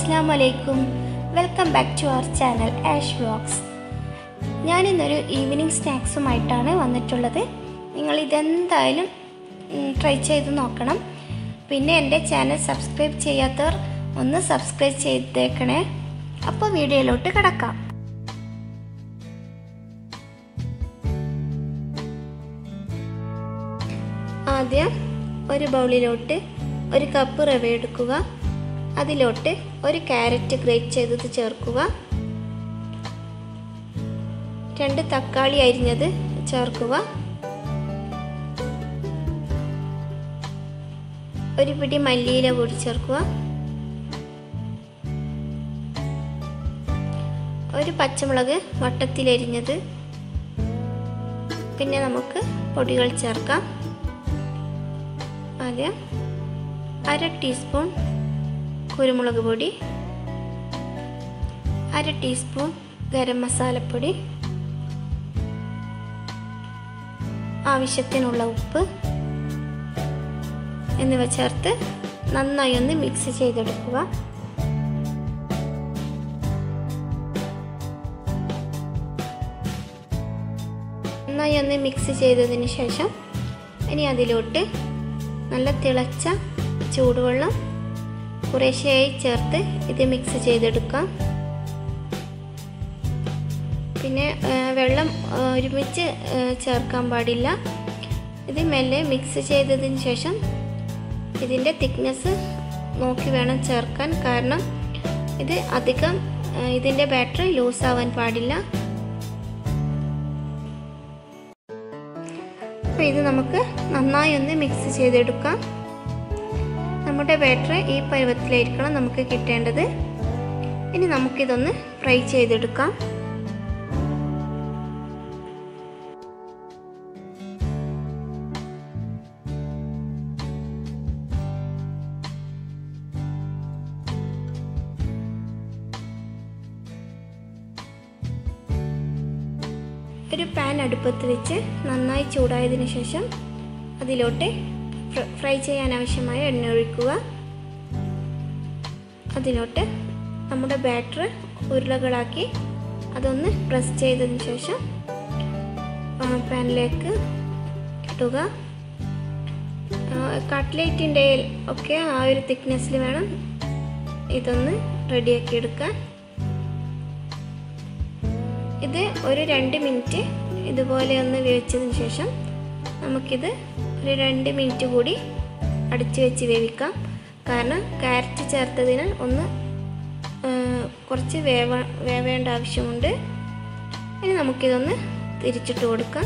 അസ്സാം വലൈക്കും welcome back to our channel Ash vlogs ഞാനിന്നൊരു ഈവനിങ് സ്നാക്സുമായിട്ടാണ് വന്നിട്ടുള്ളത് നിങ്ങൾ ഇതെന്തായാലും ട്രൈ ചെയ്ത് നോക്കണം പിന്നെ എൻ്റെ ചാനൽ സബ്സ്ക്രൈബ് ചെയ്യാത്തവർ ഒന്ന് സബ്സ്ക്രൈബ് ചെയ്തേക്കണേ അപ്പോൾ വീഡിയോയിലോട്ട് കിടക്കാം ആദ്യം ഒരു ബൗളിലോട്ട് ഒരു കപ്പ് റവ എടുക്കുക അതിലോട്ട് ഒരു ക്യാരറ്റ് ഗ്രേറ്റ് ചെയ്തത് ചേർക്കുക രണ്ട് തക്കാളി അരിഞ്ഞത് ചേർക്കുക ഒരു പിടി മല്ലിയില കൂടി ചേർക്കുക ഒരു പച്ചമുളക് വട്ടത്തിലരിഞ്ഞത് പിന്നെ നമുക്ക് പൊടികൾ ചേർക്കാം ആദ്യം അര ടീസ്പൂൺ കുരുമുളക് പൊടി അര ടീസ്പൂൺ ഗരം മസാലപ്പൊടി ആവശ്യത്തിനുള്ള ഉപ്പ് എന്നിവ ചേർത്ത് നന്നായി ഒന്ന് മിക്സ് ചെയ്തെടുക്കുക നന്നായി ഒന്ന് മിക്സ് ചെയ്തതിന് ശേഷം ഇനി അതിലോട്ട് നല്ല തിളച്ച ചൂടുവെള്ളം കുറേശ്ശെയായി ചേർത്ത് ഇത് മിക്സ് ചെയ്തെടുക്കാം പിന്നെ വെള്ളം ഒരുമിച്ച് ചേർക്കാൻ പാടില്ല ഇത് മെല്ലെ മിക്സ് ചെയ്തതിന് ശേഷം ഇതിൻ്റെ തിക്നെസ് നോക്കി വേണം ചേർക്കാൻ കാരണം ഇത് അധികം ഇതിൻ്റെ ബാറ്ററി ലൂസ് ആവാൻ പാടില്ല അപ്പോൾ ഇത് നമുക്ക് നന്നായി ഒന്ന് മിക്സ് ചെയ്തെടുക്കാം നമ്മുടെ ബാറ്ററി ഈ പരുവത്തിലായിരിക്കണം നമുക്ക് കിട്ടേണ്ടത് ഇനി നമുക്കിതൊന്ന് ഫ്രൈ ചെയ്തെടുക്കാം ഒരു പാൻ അടുപ്പത്ത് വെച്ച് നന്നായി ചൂടായതിനു ശേഷം അതിലോട്ട് ഫ്രൈ ചെയ്യാൻ ആവശ്യമായ എണ്ണ ഒഴിക്കുക അതിലോട്ട് നമ്മുടെ ബാറ്റർ ഉരുളകളാക്കി അതൊന്ന് പ്രസ് ചെയ്തതിന് ശേഷം പാനിലേക്ക് ഇടുക കട്ട്ലേറ്റിൻ്റെ ഒക്കെ ആ ഒരു തിക്നെസ്സിൽ വേണം ഇതൊന്ന് റെഡിയാക്കി എടുക്കാൻ ഇത് ഒരു രണ്ട് മിനിറ്റ് ഇതുപോലെ ഒന്ന് വേവിച്ചതിന് ശേഷം നമുക്കിത് ഒരു രണ്ട് മിനിറ്റ് കൂടി അടിച്ചു വെച്ച് വേവിക്കാം കാരണം ക്യാരറ്റ് ചേർത്തതിന് ഒന്ന് കുറച്ച് വേവ വേവേണ്ട ആവശ്യമുണ്ട് ഇനി നമുക്കിതൊന്ന് തിരിച്ചിട്ട് കൊടുക്കാം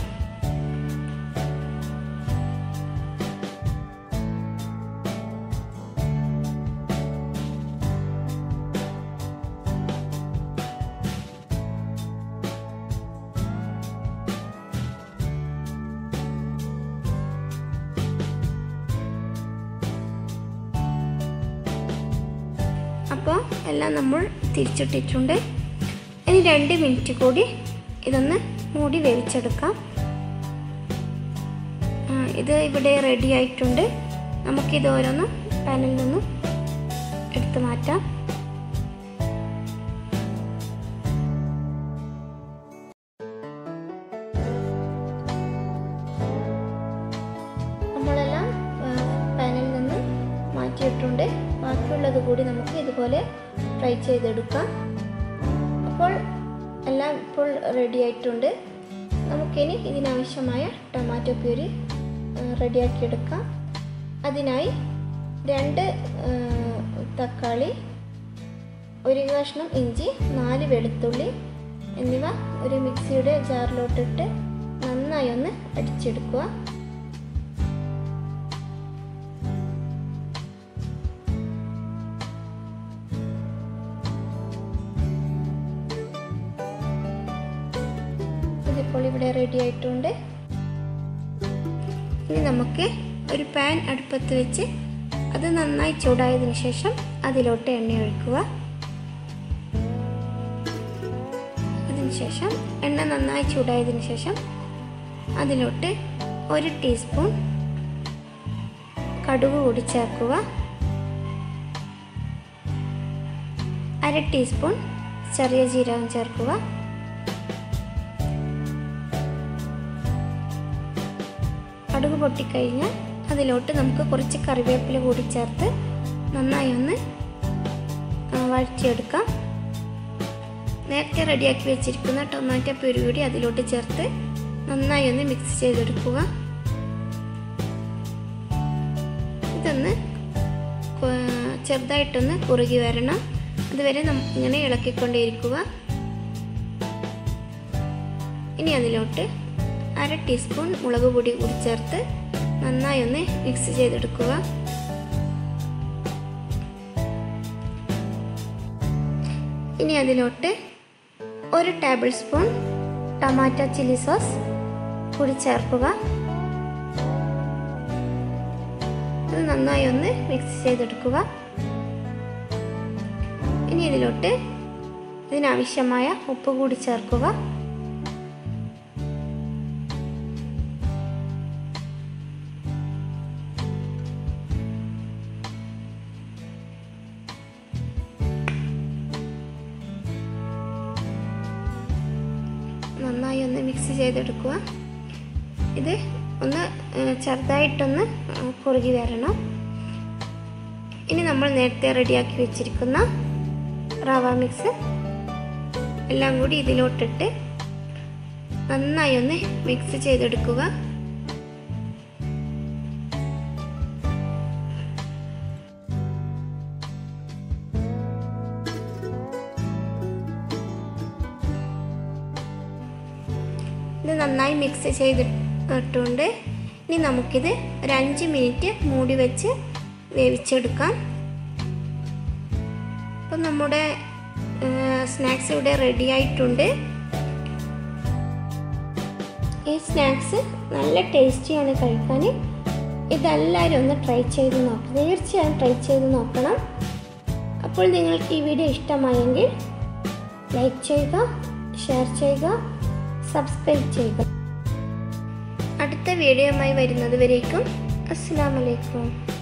അപ്പോൾ എല്ലാം നമ്മൾ തിരിച്ചിട്ടിട്ടുണ്ട് ഇനി രണ്ട് മിനിറ്റ് കൂടി ഇതൊന്ന് മൂടി വേവിച്ചെടുക്കാം ഇത് ഇവിടെ റെഡി ആയിട്ടുണ്ട് നമുക്കിത് ഓരോന്നും പാനിൽ നിന്നും എടുത്തു മാറ്റാം നമ്മളെല്ലാം പാനിൽ നിന്ന് മാറ്റിയിട്ടുണ്ട് ബാക്കിയുള്ളത് കൂടി നമുക്ക് ഇതുപോലെ ഫ്രൈ ചെയ്തെടുക്കാം അപ്പോൾ എല്ലാം ഇപ്പോൾ റെഡി ആയിട്ടുണ്ട് നമുക്കിനി ഇതിനാവശ്യമായ ടൊമാറ്റോ പ്യൂരി റെഡിയാക്കിയെടുക്കാം അതിനായി രണ്ട് തക്കാളി ഒരു കഷ്ണം ഇഞ്ചി നാല് വെളുത്തുള്ളി എന്നിവ ഒരു മിക്സിയുടെ ജാറിലോട്ടിട്ട് നന്നായി ഒന്ന് അടിച്ചെടുക്കുക ഇതിപ്പോൾ ഇവിടെ റെഡി ആയിട്ടുണ്ട് ഇനി നമുക്ക് ഒരു പാൻ അടുപ്പത്ത് വെച്ച് അത് നന്നായി ചൂടായതിനു ശേഷം അതിലോട്ട് എണ്ണ ഒഴിക്കുക അതിനുശേഷം എണ്ണ നന്നായി ചൂടായതിനു ശേഷം അതിലോട്ട് ഒരു ടീസ്പൂൺ കടുക് കൂടി ചേർക്കുക അര ടീസ്പൂൺ ചെറിയ ജീരകം ചേർക്കുക കടുക് പൊട്ടിക്കഴിഞ്ഞാൽ അതിലോട്ട് നമുക്ക് കുറച്ച് കറിവേപ്പില കൂടി ചേർത്ത് നന്നായി ഒന്ന് വഴറ്റിയെടുക്കാം നേരത്തെ റെഡിയാക്കി വെച്ചിരിക്കുന്ന ടൊമാറ്റോ പ്യൂരി കൂടി അതിലോട്ട് ചേർത്ത് നന്നായി ഒന്ന് മിക്സ് ചെയ്തെടുക്കുക ഇതൊന്ന് ചെറുതായിട്ടൊന്ന് കുറുകി വരണം അതുവരെ ഇങ്ങനെ ഇളക്കിക്കൊണ്ടേയിരിക്കുക ഇനി അതിലോട്ട് അര ടീസ്പൂൺ മുളക് പൊടി കൂടി ചേർത്ത് നന്നായി ഒന്ന് മിക്സ് ചെയ്തെടുക്കുക ഇനി അതിലോട്ട് ഒരു table spoon tomato chilli sauce കൂടി ചേർക്കുക അത് നന്നായി ഒന്ന് മിക്സ് ചെയ്തെടുക്കുക ഇനി ഇതിലോട്ട് ഇതിനാവശ്യമായ ഉപ്പ് കൂടി ചേർക്കുക നന്നായി ഒന്ന് മിക്സ് ചെയ്തെടുക്കുക ഇത് ഒന്ന് ചെറുതായിട്ടൊന്ന് കുറുകി വരണം ഇനി നമ്മൾ നേരത്തെ റെഡിയാക്കി വെച്ചിരിക്കുന്ന റവ മിക്സ് എല്ലാം കൂടി ഇതിലോട്ടിട്ട് നന്നായി ഒന്ന് മിക്സ് ചെയ്തെടുക്കുക ഇത് നന്നായി മിക്സ് ചെയ്തിട്ടുണ്ട് ഇനി നമുക്കിത് ഒരു അഞ്ച് മിനിറ്റ് മൂടി വെച്ച് വേവിച്ചെടുക്കാം അപ്പം നമ്മുടെ സ്നാക്സ് ഇവിടെ റെഡി ആയിട്ടുണ്ട് ഈ സ്നാക്സ് നല്ല ടേസ്റ്റിയാണ് കഴിക്കാൻ ഇതെല്ലാവരും ഒന്ന് ട്രൈ ചെയ്ത് നോക്കണം തീർച്ചയായും ട്രൈ ചെയ്ത് നോക്കണം അപ്പോൾ നിങ്ങൾക്ക് ഈ വീഡിയോ ഇഷ്ടമായെങ്കിൽ ലൈക്ക് ചെയ്യുക ഷെയർ ചെയ്യുക സബ്സ്ക്രൈബ് ചെയ്യുക അടുത്ത വീഡിയോയുമായി വരുന്നത് വരേക്കും അസ്സാം വലൈക്കും